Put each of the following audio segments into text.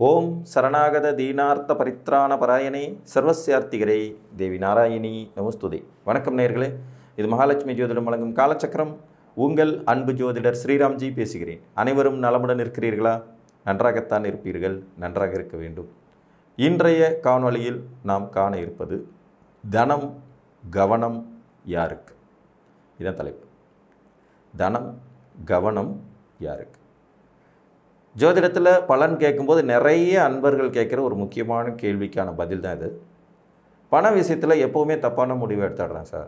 ஓம் சரணாகத தீனார்த்த பரித்ராண பராயணே சர்வசியார்த்திகரே தேவி நாராயணி நமஸ்துதே வணக்கம் நேர்களே இது மகாலட்சுமி ஜோதிடம் வழங்கும் காலச்சக்கரம் உங்கள் அன்பு ஜோதிடர் ஸ்ரீராம்ஜி பேசுகிறேன் அனைவரும் நலமுடன் இருக்கிறீர்களா நன்றாகத்தான் இருப்பீர்கள் நன்றாக இருக்க வேண்டும் இன்றைய காணொளியில் நாம் காண இருப்பது தனம் கவனம் யாருக்கு இதான் தலைப்பு தனம் கவனம் யாருக்கு ஜோதிடத்தில் பலன் கேட்கும்போது நிறைய அன்பர்கள் கேட்குற ஒரு முக்கியமான கேள்விக்கான பதில் தான் இது பண விஷயத்தில் எப்போவுமே தப்பான முடிவு எடுத்துடுறேன் சார்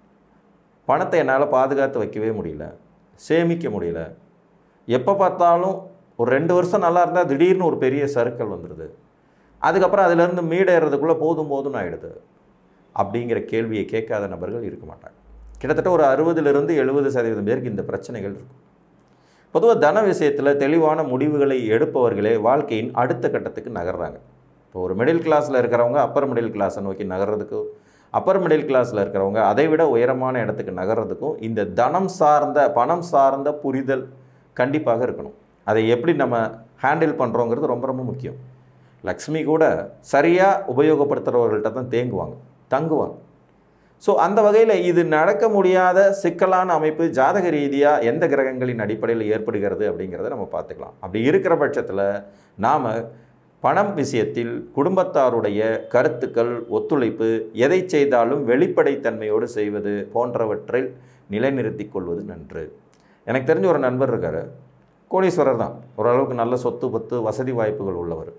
பணத்தை என்னால் பாதுகாத்து வைக்கவே முடியல சேமிக்க முடியல எப்போ பார்த்தாலும் ஒரு ரெண்டு வருஷம் நல்லா இருந்தால் திடீர்னு ஒரு பெரிய சர்க்கிள் வந்துடுது அதுக்கப்புறம் அதிலேருந்து மீடேறதுக்குள்ளே போதும் போதும்னு ஆகிடுது அப்படிங்கிற கேள்வியை கேட்காத நபர்கள் இருக்க மாட்டாங்க கிட்டத்தட்ட ஒரு அறுபதுலேருந்து எழுபது சதவீதம் பேருக்கு இந்த பிரச்சனைகள் இருக்கும் பொதுவாக தன விஷயத்தில் தெளிவான முடிவுகளை எடுப்பவர்களே வாழ்க்கையின் அடுத்த கட்டத்துக்கு நகர்றாங்க இப்போ ஒரு மிடில் கிளாஸில் இருக்கிறவங்க அப்பர் மிடில் கிளாஸை நோக்கி நகர்றதுக்கு அப்பர் மிடில் கிளாஸில் இருக்கிறவங்க அதை விட உயரமான இடத்துக்கு நகர்றதுக்கும் இந்த தனம் சார்ந்த பணம் சார்ந்த புரிதல் கண்டிப்பாக இருக்கணும் அதை எப்படி நம்ம ஹேண்டில் பண்ணுறோங்கிறது ரொம்ப ரொம்ப முக்கியம் லக்ஷ்மி கூட சரியாக உபயோகப்படுத்துகிறவர்கள்ட்ட தான் தேங்குவாங்க தங்குவாங்க ஸோ அந்த வகையில் இது நடக்க முடியாத சிக்கலான அமைப்பு ஜாதக ரீதியாக எந்த கிரகங்களின் அடிப்படையில் ஏற்படுகிறது அப்படிங்கிறத நம்ம பார்த்துக்கலாம் அப்படி இருக்கிற பட்சத்தில் நாம் பணம் விஷயத்தில் குடும்பத்தாருடைய கருத்துக்கள் ஒத்துழைப்பு எதை செய்தாலும் வெளிப்படைத்தன்மையோடு செய்வது போன்றவற்றில் நிலைநிறுத்தி கொள்வது நன்று எனக்கு தெரிஞ்ச ஒரு நண்பர் இருக்கார் கோடீஸ்வரர் தான் ஓரளவுக்கு நல்ல சொத்து பத்து வசதி வாய்ப்புகள் உள்ளவர்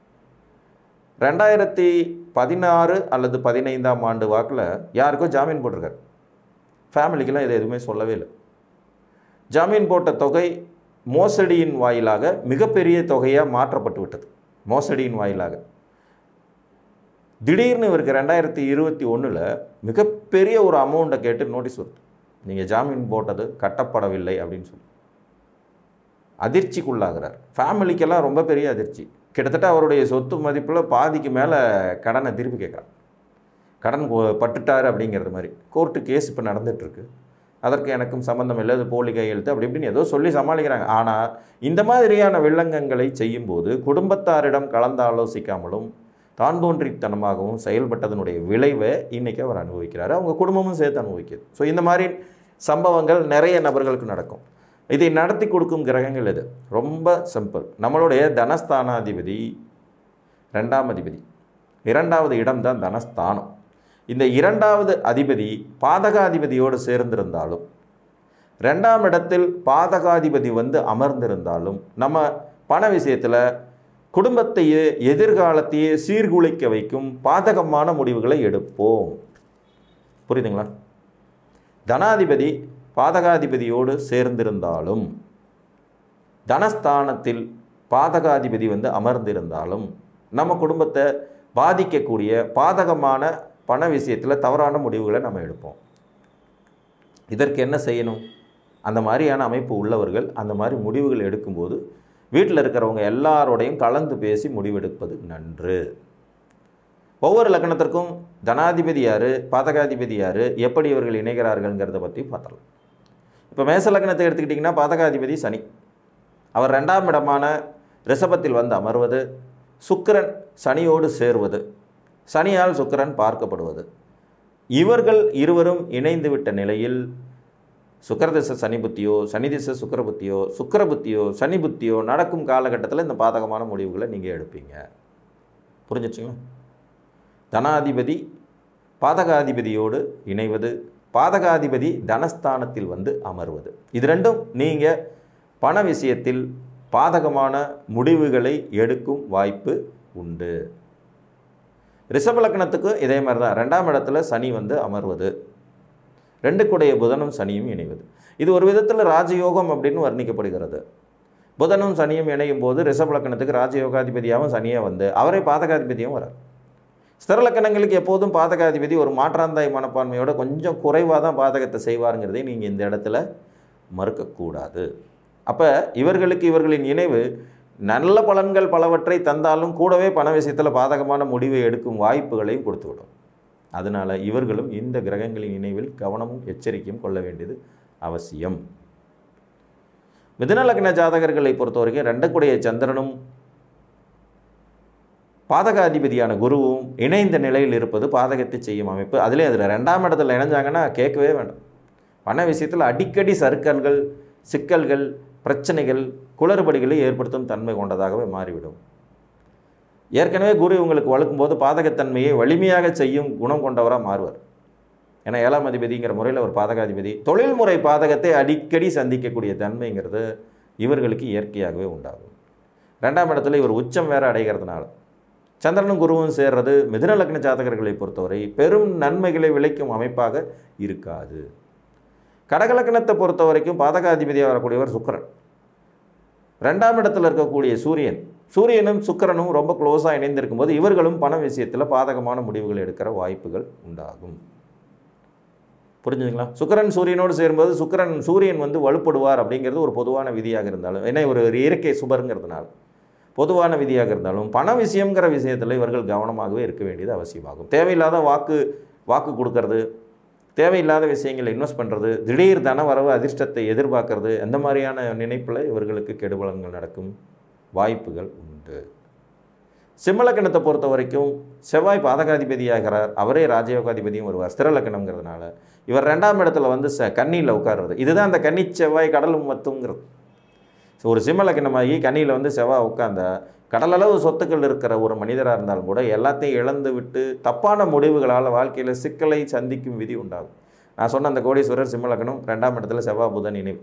ரெண்டாயிரத்தி பதினாறு அல்லது பதினைந்தாம் ஆண்டு வாக்கில் யாருக்கோ ஜாமீன் போட்டிருக்காரு ஃபேமிலிக்கெல்லாம் இதை எதுவுமே சொல்லவே இல்லை ஜாமீன் போட்ட தொகை மோசடியின் வாயிலாக மிகப்பெரிய தொகையாக மாற்றப்பட்டு விட்டது மோசடியின் வாயிலாக திடீர்னு இவருக்கு ரெண்டாயிரத்தி இருபத்தி ஒன்றில் மிகப்பெரிய ஒரு அமௌண்ட்டை கேட்டு நோட்டீஸ் வருது நீங்கள் ஜாமீன் போட்டது கட்டப்படவில்லை அப்படின்னு சொல்லி அதிர்ச்சிக்குள்ளாகிறார் ஃபேமிலிக்கெல்லாம் ரொம்ப பெரிய அதிர்ச்சி கிட்டத்தட்ட அவருடைய சொத்து மதிப்பில் பாதிக்கு மேலே கடனை திருப்பி கேட்குறான் கடன் கொ- பட்டுட்டார் அப்படிங்கிறது மாதிரி கோர்ட்டு கேஸ் இப்போ நடந்துகிட்ருக்கு அதற்கு எனக்கும் சம்மந்தம் இல்லை அது போலி கையெழுத்து அப்படி இப்படின்னு ஏதோ சொல்லி சமாளிக்கிறாங்க ஆனால் இந்த மாதிரியான வில்லங்கங்களை செய்யும்போது குடும்பத்தாரிடம் கலந்து ஆலோசிக்காமலும் தான் தோன்றித்தனமாகவும் செயல்பட்டதனுடைய விளைவை இன்றைக்கி அவர் அனுபவிக்கிறாரு அவங்க குடும்பமும் சேர்த்து அனுபவிக்குது ஸோ இந்த மாதிரி சம்பவங்கள் நிறைய நபர்களுக்கு நடக்கும் இதை நடத்தி கொடுக்கும் கிரகங்கள் எது ரொம்ப சிம்பிள் நம்மளுடைய தனஸ்தானாதிபதி ரெண்டாம் அதிபதி இரண்டாவது இடம் தான் தனஸ்தானம் இந்த இரண்டாவது அதிபதி பாதகாதிபதியோடு சேர்ந்திருந்தாலும் ரெண்டாம் இடத்தில் பாதகாதிபதி வந்து அமர்ந்திருந்தாலும் நம்ம பண விஷயத்தில் குடும்பத்தையே எதிர்காலத்தையே சீர்குலைக்க வைக்கும் பாதகமான முடிவுகளை எடுப்போம் புரியுதுங்களா தனாதிபதி பாதகாதிபதியோடு சேர்ந்திருந்தாலும் தனஸ்தானத்தில் பாதகாதிபதி வந்து அமர்ந்திருந்தாலும் நம்ம குடும்பத்தை பாதிக்கக்கூடிய பாதகமான பண விஷயத்தில் தவறான முடிவுகளை நம்ம எடுப்போம் இதற்கு என்ன செய்யணும் அந்த மாதிரியான அமைப்பு உள்ளவர்கள் அந்த மாதிரி முடிவுகள் எடுக்கும்போது வீட்டில் இருக்கிறவங்க எல்லாரோடையும் கலந்து பேசி முடிவெடுப்பது நன்று ஒவ்வொரு லக்னத்திற்கும் தனாதிபதி யார் பாதகாதிபதி யார் எப்படி இவர்கள் இணைகிறார்கள்ங்கிறத பற்றி பார்த்தலாம் இப்போ மேச லக்னத்தை எடுத்துக்கிட்டிங்கன்னா பாதகாதிபதி சனி அவர் ரெண்டாம் இடமான ரிஷபத்தில் வந்து அமர்வது சுக்கிரன் சனியோடு சேர்வது சனியால் சுக்கிரன் பார்க்கப்படுவது இவர்கள் இருவரும் இணைந்து விட்ட நிலையில் சுக்கரதிச சனி புத்தியோ சனிதிச சுக்கர புத்தியோ சுக்கர புத்தியோ சனி புத்தியோ நடக்கும் காலகட்டத்தில் இந்த பாதகமான முடிவுகளை நீங்கள் எடுப்பீங்க புரிஞ்சிச்சுங்களா தனாதிபதி பாதகாதிபதியோடு இணைவது பாதகாதிபதி தனஸ்தானத்தில் வந்து அமர்வது இது ரெண்டும் நீங்கள் பண விஷயத்தில் பாதகமான முடிவுகளை எடுக்கும் வாய்ப்பு உண்டு ரிஷப லக்னத்துக்கு இதே மாதிரி தான் ரெண்டாம் இடத்துல சனி வந்து அமர்வது ரெண்டுக்குடைய புதனும் சனியும் இணைவது இது ஒரு விதத்தில் ராஜயோகம் அப்படின்னு வர்ணிக்கப்படுகிறது புதனும் சனியும் இணையும் போது ரிஷப லக்னத்துக்கு ராஜயோகாதிபதியாகவும் சனியாக வந்து அவரை பாதகாதிபதியும் வரார் ஸ்திரலக்கணங்களுக்கு எப்போதும் பாதகாதிபதி ஒரு மாற்றாந்தாய் மனப்பான்மையோட கொஞ்சம் குறைவாக தான் பாதகத்தை செய்வாருங்கிறதை நீங்கள் இந்த இடத்துல மறுக்கக்கூடாது அப்போ இவர்களுக்கு இவர்களின் இணைவு நல்ல பலன்கள் பலவற்றை தந்தாலும் கூடவே பண விஷயத்தில் பாதகமான முடிவை எடுக்கும் வாய்ப்புகளையும் கொடுத்துவிடும் அதனால் இவர்களும் இந்த கிரகங்களின் இணைவில் கவனமும் எச்சரிக்கையும் கொள்ள வேண்டியது அவசியம் மிதுன லக்ன ஜாதகர்களை பொறுத்த வரைக்கும் ரெண்டக்குடைய சந்திரனும் பாதகாதிபதியான குருவும் இணைந்த நிலையில் இருப்பது பாதகத்தை செய்யும் அமைப்பு அதிலே அதில் ரெண்டாம் இடத்துல இணைஞ்சாங்கன்னா கேட்கவே வேண்டாம் பண விஷயத்தில் அடிக்கடி சறுக்கல்கள் சிக்கல்கள் பிரச்சனைகள் குளறுபடிகளை ஏற்படுத்தும் தன்மை கொண்டதாகவே மாறிவிடும் ஏற்கனவே குரு உங்களுக்கு வளர்க்கும் போது பாதகத்தன்மையை வலிமையாக செய்யும் குணம் கொண்டவராக மாறுவார் ஏன்னா ஏழாம் அதிபதிங்கிற முறையில் ஒரு பாதகாதிபதி தொழில்முறை பாதகத்தை அடிக்கடி சந்திக்கக்கூடிய தன்மைங்கிறது இவர்களுக்கு இயற்கையாகவே உண்டாகும் ரெண்டாம் இடத்துல இவர் உச்சம் வேற அடைகிறதுனால சந்திரனும் குருவும் சேர்றது மிதுன லக்ன ஜாதகர்களை பொறுத்தவரை பெரும் நன்மைகளை விளைக்கும் அமைப்பாக இருக்காது கடகலக்கணத்தை பொறுத்த வரைக்கும் பாதகாதிபதியாக வரக்கூடியவர் சுக்கரன் ரெண்டாம் இடத்துல இருக்கக்கூடிய சூரியன் சூரியனும் சுக்கரனும் ரொம்ப க்ளோஸாக இணைந்திருக்கும் போது இவர்களும் பண விஷயத்தில் பாதகமான முடிவுகள் எடுக்கிற வாய்ப்புகள் உண்டாகும் புரிஞ்சுதுங்களா சுக்கரன் சூரியனோடு சேரும்போது சுக்கரன் சூரியன் வந்து வலுப்படுவார் அப்படிங்கிறது ஒரு பொதுவான விதியாக இருந்தாலும் ஏன்னா ஒரு ஒரு இயற்கை சுபருங்கிறதுனால பொதுவான விதியாக இருந்தாலும் பண விஷயங்கிற விஷயத்தில் இவர்கள் கவனமாகவே இருக்க வேண்டியது அவசியமாகும் தேவையில்லாத வாக்கு வாக்கு கொடுக்கறது தேவையில்லாத விஷயங்களை இன்வெஸ்ட் பண்ணுறது திடீர் தன வரவு அதிர்ஷ்டத்தை எதிர்பார்க்கறது அந்த மாதிரியான நினைப்பில் இவர்களுக்கு கெடுபலன்கள் நடக்கும் வாய்ப்புகள் உண்டு சிம்மலக்கணத்தை பொறுத்த வரைக்கும் செவ்வாய் பாதகாதிபதியாகிறார் அவரே ராஜயோகாதிபதியும் வருவார் ஸ்திரலக்கணங்கிறதுனால இவர் ரெண்டாம் இடத்துல வந்து ச கன்னியில் உட்கார்றது இதுதான் அந்த கன்னி செவ்வாய் கடலும் மத்துங்கிறது ஸோ ஒரு சிம்மலக்கணமாகி கன்னியில் வந்து செவ்வாய் உட்காந்தா கடலளவு சொத்துக்கள் இருக்கிற ஒரு மனிதராக இருந்தாலும் கூட எல்லாத்தையும் இழந்து விட்டு தப்பான முடிவுகளால் வாழ்க்கையில் சிக்கலை சந்திக்கும் விதி உண்டாகும் நான் சொன்ன அந்த கோடீஸ்வரர் சிம்மலக்கணம் ரெண்டாம் இடத்துல செவ்வாய் புதன் இணைவு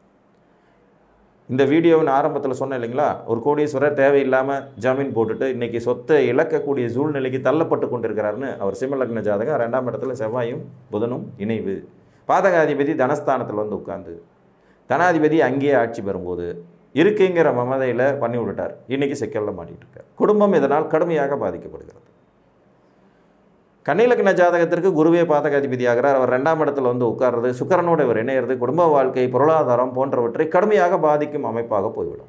இந்த வீடியோவின் ஆரம்பத்தில் சொன்னேன் இல்லைங்களா ஒரு கோடீஸ்வரர் தேவையில்லாமல் ஜாமீன் போட்டுட்டு இன்னைக்கு சொத்தை இழக்கக்கூடிய சூழ்நிலைக்கு தள்ளப்பட்டு கொண்டிருக்கிறாருன்னு அவர் சிம்மலக்ன ஜாதகம் ரெண்டாம் இடத்துல செவ்வாயும் புதனும் இணைவு பாதகாதிபதி தனஸ்தானத்தில் வந்து உட்கார்ந்து தனாதிபதி அங்கேயே ஆட்சி பெறும்போது இருக்குங்கிற மமதையில் பண்ணி விட்டுட்டார் இன்னைக்கு சிக்கலில் மாட்டிட்டு இருக்கார் குடும்பம் இதனால் கடுமையாக பாதிக்கப்படுகிறது கன்னிலக்கண ஜாதகத்திற்கு குருவே பாதகாதிபதியாகிறார் அவர் ரெண்டாம் இடத்துல வந்து உட்கார்றது சுக்கரனோட இவர் இணையிறது குடும்ப வாழ்க்கை பொருளாதாரம் போன்றவற்றை கடுமையாக பாதிக்கும் அமைப்பாக போய்விடும்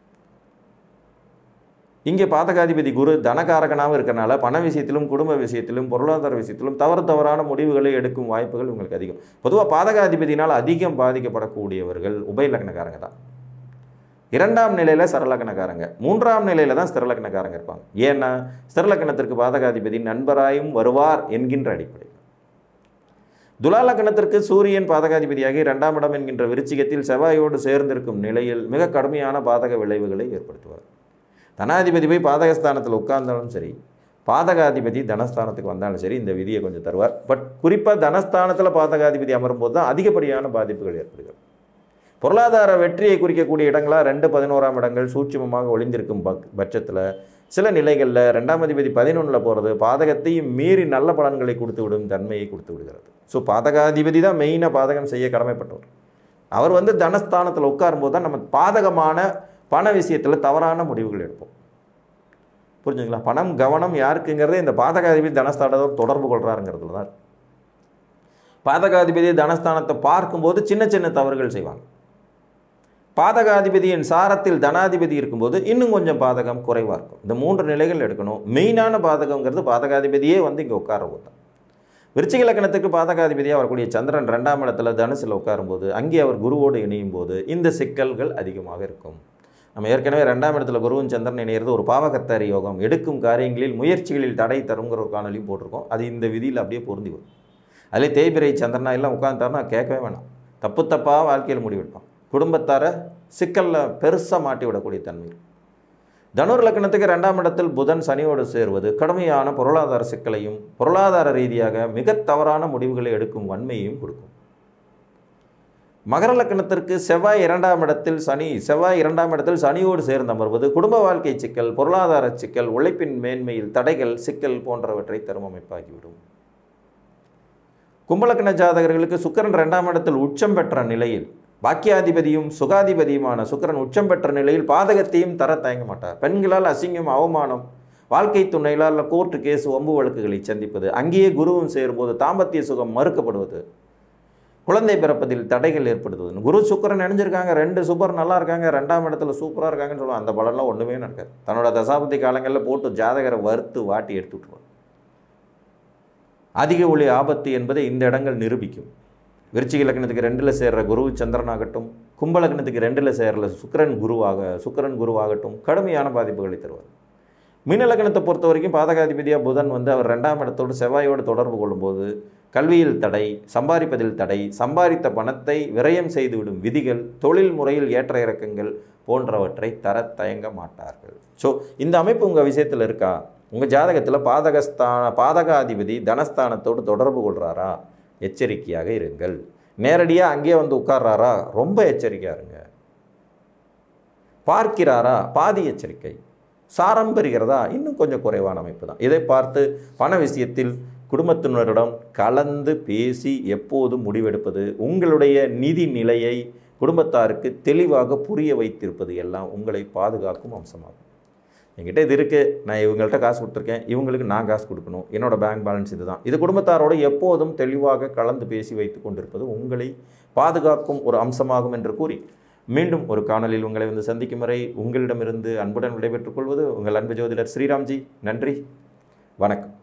இங்கே பாதகாதிபதி குரு தனகாரகனாகவும் இருக்கிறனால பண விஷயத்திலும் குடும்ப விஷயத்திலும் பொருளாதார விஷயத்திலும் தவறு தவறான முடிவுகளை எடுக்கும் வாய்ப்புகள் உங்களுக்கு அதிகம் பொதுவாக பாதகாதிபதியினால் அதிகம் பாதிக்கப்படக்கூடியவர்கள் உபயலக்னக்காரங்க தான் இரண்டாம் நிலையில் சரலக்கணக்காரங்க மூன்றாம் நிலையில் தான் ஸ்திரலக்கணக்காரங்க இருப்பாங்க ஏன்னா ஸ்திரலக்கணத்திற்கு பாதகாதிபதி நண்பராயும் வருவார் என்கின்ற அடிப்படை துலாலக்கணத்திற்கு சூரியன் பாதகாதிபதியாகி இரண்டாம் இடம் என்கின்ற விருச்சிகத்தில் செவ்வாயோடு சேர்ந்திருக்கும் நிலையில் மிக கடுமையான பாதக விளைவுகளை ஏற்படுத்துவார் தனாதிபதி போய் பாதகஸ்தானத்தில் உட்கார்ந்தாலும் சரி பாதகாதிபதி தனஸ்தானத்துக்கு வந்தாலும் சரி இந்த விதியை கொஞ்சம் தருவார் பட் குறிப்பாக தனஸ்தானத்தில் பாதகாதிபதி அமரும்போது தான் அதிகப்படியான பாதிப்புகள் ஏற்படுகிறது பொருளாதார வெற்றியை குறிக்கக்கூடிய இடங்களாக ரெண்டு பதினோராம் இடங்கள் சூட்சுமமாக ஒளிந்திருக்கும் பக் பட்சத்தில் சில நிலைகளில் ரெண்டாம் அதிபதி பதினொன்றில் போகிறது பாதகத்தையும் மீறி நல்ல பலன்களை கொடுத்து விடும் தன்மையை கொடுத்து விடுகிறது ஸோ பாதகாதிபதி தான் மெயினாக பாதகம் செய்ய கடமைப்பட்டவர் அவர் வந்து தனஸ்தானத்தில் உட்காரும்போது தான் நம்ம பாதகமான பண விஷயத்தில் தவறான முடிவுகள் எடுப்போம் புரிஞ்சுங்களா பணம் கவனம் யாருக்குங்கிறதே இந்த பாதகாதிபதி தனஸ்தானத்தோடு தொடர்பு கொள்கிறாருங்கிறதுல தான் இருக்கு. பாதகாதிபதி தனஸ்தானத்தை பார்க்கும்போது சின்ன சின்ன தவறுகள் செய்வாங்க பாதகாதிபதியின் சாரத்தில் தனாதிபதி இருக்கும்போது இன்னும் கொஞ்சம் பாதகம் குறைவாக இருக்கும் இந்த மூன்று நிலைகள் எடுக்கணும் மெயினான பாதகங்கிறது பாதகாதிபதியே வந்து இங்கே உட்கார தான் விருச்சிக லக்கணத்துக்கு பாதகாதிபதியாக வரக்கூடிய சந்திரன் ரெண்டாம் இடத்துல தனுசில் உட்காரும்போது அங்கே அவர் குருவோடு இணையும் போது இந்த சிக்கல்கள் அதிகமாக இருக்கும் நம்ம ஏற்கனவே ரெண்டாம் இடத்துல குருவும் சந்திரன் இணையிறது ஒரு பாவகத்தாரி யோகம் எடுக்கும் காரியங்களில் முயற்சிகளில் தடை தருங்கிற ஒரு காணொலியும் போட்டிருக்கோம் அது இந்த விதியில் அப்படியே பொருந்தி வரும் அதிலே தேய்பிரை சந்திரனா எல்லாம் உட்காந்துட்டாருன்னா கேட்கவே வேணாம் தப்பு தப்பாக வாழ்க்கையில் முடிவெடுப்பான் குடும்பத்தாரை சிக்கலில் பெருசாக மாட்டி விடக்கூடிய தன்மை இருக்கு. தனுர் லக்னத்துக்கு ரெண்டாம் இடத்தில் புதன் சனியோடு சேருவது கடுமையான பொருளாதார சிக்கலையும் பொருளாதார ரீதியாக மிக தவறான முடிவுகளை எடுக்கும் வன்மையையும் கொடுக்கும் மகர லக்னத்திற்கு செவ்வாய் இரண்டாம் இடத்தில் சனி செவ்வாய் இரண்டாம் இடத்தில் சனியோடு சேர்ந்து அமர்வது குடும்ப வாழ்க்கை சிக்கல் பொருளாதார சிக்கல் உழைப்பின் மேன்மையில் தடைகள் சிக்கல் போன்றவற்றை தரும் அமைப்பாகிவிடும் கும்பலக்கண ஜாதகர்களுக்கு சுக்கிரன் ரெண்டாம் இடத்தில் உச்சம் பெற்ற நிலையில் பாக்கியாதிபதியும் சுகாதிபதியுமான சுக்கிரன் உச்சம் பெற்ற நிலையில் பாதகத்தையும் தர தயங்க மாட்டார் பெண்களால் அசிங்கம் அவமானம் வாழ்க்கை துணையிலால் கோர்ட்டு கேஸ் ஒம்பு வழக்குகளை சந்திப்பது அங்கேயே குருவும் சேரும்போது தாம்பத்திய சுகம் மறுக்கப்படுவது குழந்தை பிறப்பதில் தடைகள் ஏற்படுத்துவது குரு சுக்கரன் நினைஞ்சிருக்காங்க ரெண்டு சூப்பர் நல்லா இருக்காங்க ரெண்டாம் இடத்துல சூப்பராக இருக்காங்கன்னு சொல்லுவாங்க அந்த பலன்லாம் ஒன்றுமே நடக்காது தன்னோட தசாபதி காலங்களில் போட்டு ஜாதகரை வறுத்து வாட்டி எடுத்து விட்டுருவாங்க அதிக ஒளி ஆபத்து என்பதை இந்த இடங்கள் நிரூபிக்கும் விருச்சிக லக்னத்துக்கு ரெண்டில் சேர்ற குரு சந்திரனாகட்டும் கும்ப லக்னத்துக்கு ரெண்டில் சேர்ற சுக்கிரன் குருவாக சுக்கிரன் குருவாகட்டும் கடுமையான பாதிப்புகளை தருவார் மீனலக்கணத்தை பொறுத்த வரைக்கும் பாதகாதிபதியாக புதன் வந்து அவர் ரெண்டாம் இடத்தோடு செவ்வாயோடு தொடர்பு கொள்ளும்போது கல்வியில் தடை சம்பாதிப்பதில் தடை சம்பாதித்த பணத்தை விரயம் செய்துவிடும் விதிகள் தொழில் முறையில் ஏற்ற இறக்கங்கள் போன்றவற்றை தர தயங்க மாட்டார்கள் ஸோ இந்த அமைப்பு உங்கள் விஷயத்தில் இருக்கா உங்கள் ஜாதகத்தில் பாதகஸ்தான பாதகாதிபதி தனஸ்தானத்தோடு தொடர்பு கொள்கிறாரா எச்சரிக்கையாக இருங்கள் நேரடியாக அங்கேயே வந்து உட்கார்றாரா ரொம்ப எச்சரிக்கையாக இருங்க பார்க்கிறாரா பாதி எச்சரிக்கை சாரம் பெறுகிறதா இன்னும் கொஞ்சம் குறைவான அமைப்பு தான் இதை பார்த்து பண விஷயத்தில் குடும்பத்தினரிடம் கலந்து பேசி எப்போது முடிவெடுப்பது உங்களுடைய நிதி நிலையை குடும்பத்தாருக்கு தெளிவாக புரிய வைத்திருப்பது எல்லாம் உங்களை பாதுகாக்கும் அம்சமாகும் என்கிட்ட இது இருக்குது நான் இவங்கள்ட்ட காசு கொடுத்துருக்கேன் இவங்களுக்கு நான் காசு கொடுக்கணும் என்னோட பேங்க் பேலன்ஸ் இதுதான் இது குடும்பத்தாரோடு எப்போதும் தெளிவாக கலந்து பேசி வைத்து கொண்டிருப்பது உங்களை பாதுகாக்கும் ஒரு அம்சமாகும் என்று கூறி மீண்டும் ஒரு காணொலியில் உங்களை வந்து சந்திக்கும் வரை உங்களிடமிருந்து அன்புடன் விடைபெற்றுக் கொள்வது உங்கள் அன்பு ஜோதிடர் ஸ்ரீராம்ஜி நன்றி வணக்கம்